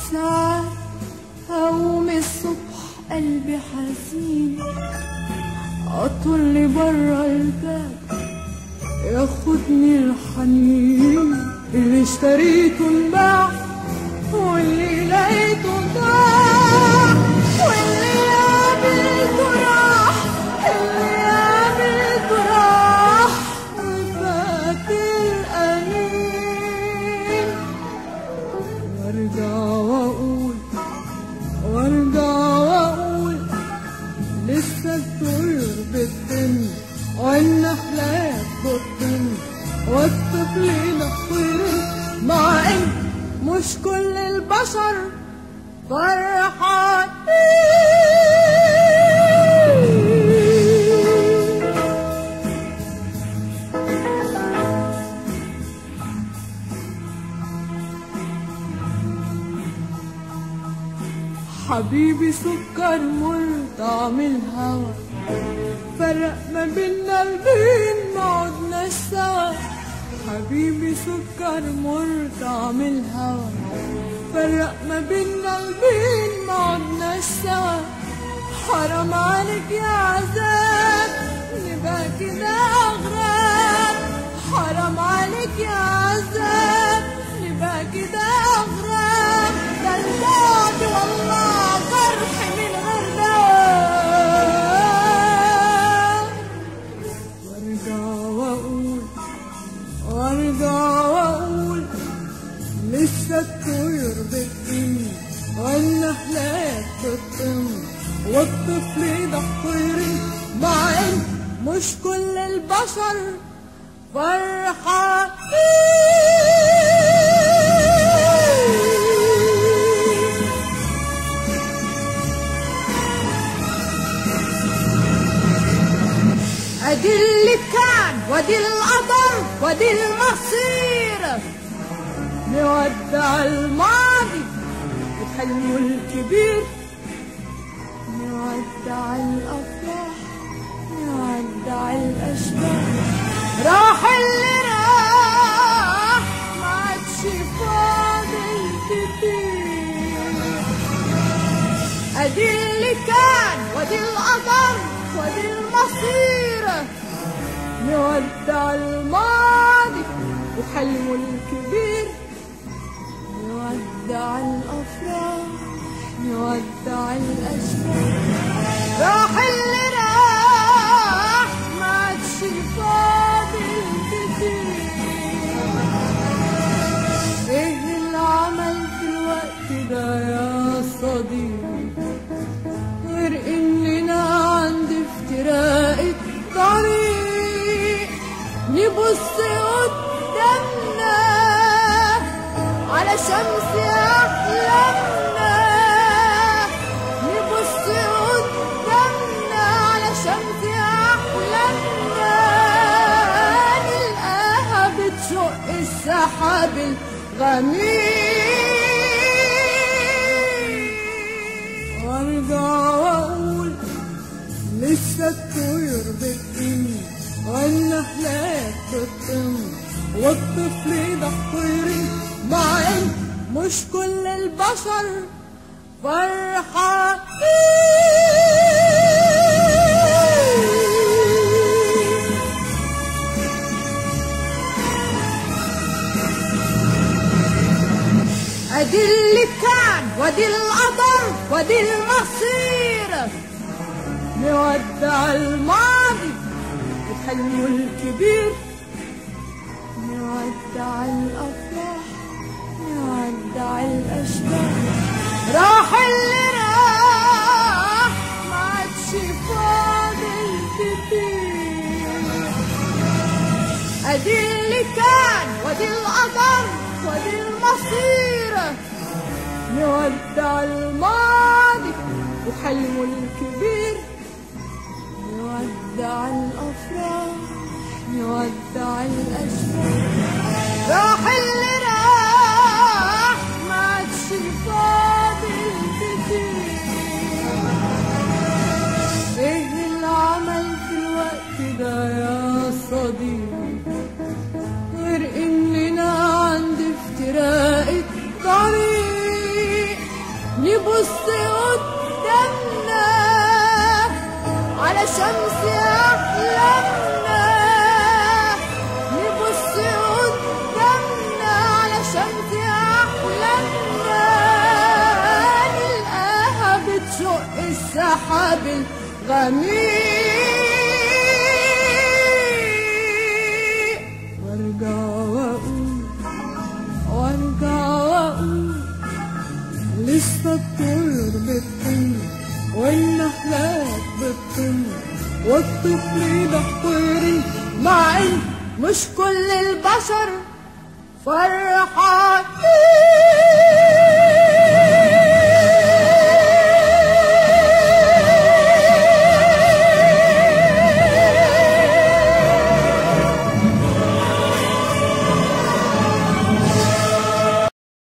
ساعات هقوم الصبح قلبي حزين اطل برا الباب ياخدني الحنين اللي اشتريته انباع واللي لقيته ضاع واللي قابلته راح اللي قابلته راح وفات الأنين وارجع واقول وارجع واقول لسه الطير بتتم والنحلات بتطم والطفل نطير مع ان مش كل البشر فرحانين حبيبي سكر مر طعم الهوى فرق ما بينا البين ما عدناش سوا حبيبي سكر مر طعم الهوى فرق ما بينا البين ما عدناش سوا حرام عليك يا عذاب نبقى كده أغراب حرام عليك يا عذاب نبقى كده أغراب ده البعد والله جرح من غير دواء وارجع واقول وارجع واقول لسه الطير بتطير والنحلات بتطم والطفل ده طير مع ان مش كل البشر فرحانين ادي اللي كان وادي القدر وادي المصير نودع الماضي وحلمه الكبير نودع الافراح نودع الاشباح راح اللي راح ما عادش فاضل كتير ادي اللي كان وادي القدر وادي المصير نودع الماضي وحلمه الكبير نودع الافراح نودع الاشباح راح اللي راح ما عادش فاضل كتير ايه العمل في الوقت ده يا صديقي غير اننا عند افتراق الطريق نبص قدامنا على شمس احلامنا نبص قدامنا على شمس احلامنا نلقاها بتشق السحاب الغميق وارجع واقول لسه الطير بتطير والنحلات بتطم والطفل ده طير مع ان مش كل البشر فرحانين ادي اللي كان وادي القدر وادي المصير نودع الماضي وحلمه الكبير نودع الافراح نودع الاشباح راح اللي راح ما عادش فاضل كتير ادي اللي كان وادي القدر وادي المصير نودع الماضي وحلمه الكبير نودع الافراح نودع الاشباح راح اللي راح ما عادش فاضل كتير ايه العمل في الوقت ده يا صديقي غير اننا عند افتراق الطريق نبص قدامنا على شمس أحلامنا نبص قدامنا على شمس أحلامنا نلقاها بتشق السحاب الغميق وارجع واقول وارجع واقول لسه الطير بتطير والنحلات بتطير والطفل ده طيري مع ان مش كل البشر فرحانين